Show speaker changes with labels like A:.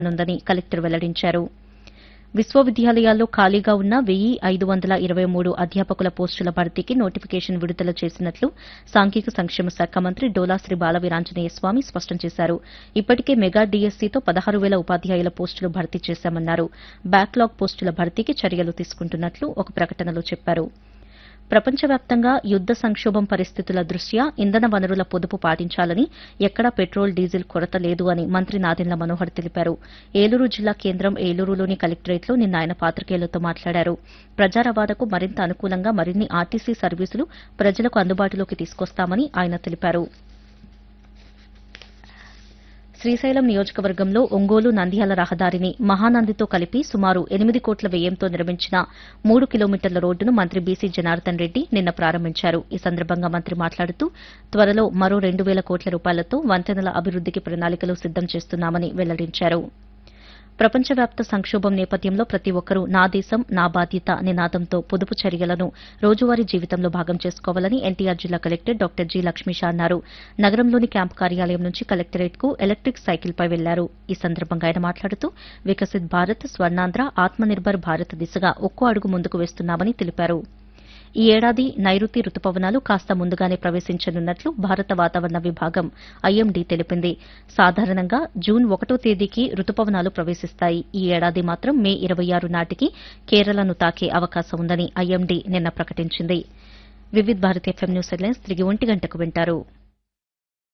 A: ఉందని కలెక్టర్ వెల్లడించారు విశ్వవిద్యాలయాల్లో ఖాళీగా ఉన్న వెయ్యి ఐదు వందల ఇరవై మూడు అధ్యాపకుల పోస్టుల భర్తీకి నోటిఫికేషన్ విడుదల చేసినట్లు సాంఘిక సంక్షేమ శాఖ మంత్రి డోలా శ్రీ బాలవీరాంజనేయ స్వామి స్పష్టం చేశారు ఇప్పటికే మెగా డీఎస్సీతో పదహారు వేల ఉపాధ్యాయుల పోస్టులు భర్తీ చేశామన్నారు బ్యాక్లాగ్ పోస్టుల భర్తీకి చర్యలు తీసుకుంటున్నట్లు ఒక ప్రకటనలో చెప్పారు ప్రపంచవ్యాప్తంగా యుద్ద సంక్షోభం పరిస్థితుల దృష్ట్యా ఇంధన వనరుల పొదుపు పాటించాలని ఎక్కడా పెట్రోల్ డీజిల్ కొరత లేదు అని మంత్రి నాదెండ్ల మనోహర్ తెలిపారు ఏలూరు జిల్లా కేంద్రం ఏలూరులోని కలెక్టరేట్లో నిన్న ఆయన పాత్రికేయులతో మాట్లాడారు ప్రజా రవాణాకు మరింత అనుకూలంగా మరిన్ని ఆర్టీసీ సర్వీసులు ప్రజలకు అందుబాటులోకి తీసుకొస్తామని ఆయన తెలిపారు శ్రీశైలం నియోజకవర్గంలో ఒంగోలు నంద్యాల రహదారిని మహానందితో కలిపి సుమారు ఎనిమిది కోట్ల వ్యయంతో నిర్మించిన మూడు కిలోమీటర్ల రోడ్డును మంత్రి బీసీ జనార్దన్ రెడ్డి నిన్న ప్రారంభించారు ఈ సందర్భంగా మంత్రి మాట్లాడుతూ త్వరలో మరో రెండు వేల కోట్ల రూపాయలతో వంతెనల అభివృద్దికి ప్రణాళికలు సిద్దం చేస్తున్నామని వెల్లడించారు ప్రపంచవ్యాప్త సంక్షోభం నేపథ్యంలో ప్రతి ఒక్కరూ నా దేశం నా బాధ్యత నినాదంతో పొదుపు చర్యలను రోజువారీ జీవితంలో భాగం చేసుకోవాలని ఎన్టీఆర్ జిల్లా కలెక్టర్ డాక్టర్ జి లక్ష్మీషా అన్నారు నగరంలోని క్యాంపు కార్యాలయం నుంచి కలెక్టరేట్ కు ఎలక్ట్రిక్ సైకిల్పై వెళ్లారు ఈ సందర్భంగా ఆయన మాట్లాడుతూ వికసిత్ భారత్ స్వర్ణాంధ్ర ఆత్మనిర్భర్ భారత్ దిశగా ఒక్కో అడుగు ముందుకు వేస్తున్నామని తెలిపారు ఈ ఏడాది నైరుతి రుతుపవనాలు కాస్త ముందుగానే ప్రవేశించనున్నట్లు భారత వాతావరణ విభాగం ఐఎండీ తెలిపింది సాధారణంగా జూన్ ఒకటో తేదీకి రుతుపవనాలు ప్రవేశిస్తాయి ఈ ఏడాది మాత్రం మే ఇరవై ఆరు నాటికి కేరళను తాకే అవకాశం ఉందని ఐఎండీ నిన్న ప్రకటించింది Vividh Bharati FM news headlines తిరిగి ఒంటి గంటకు వింటారు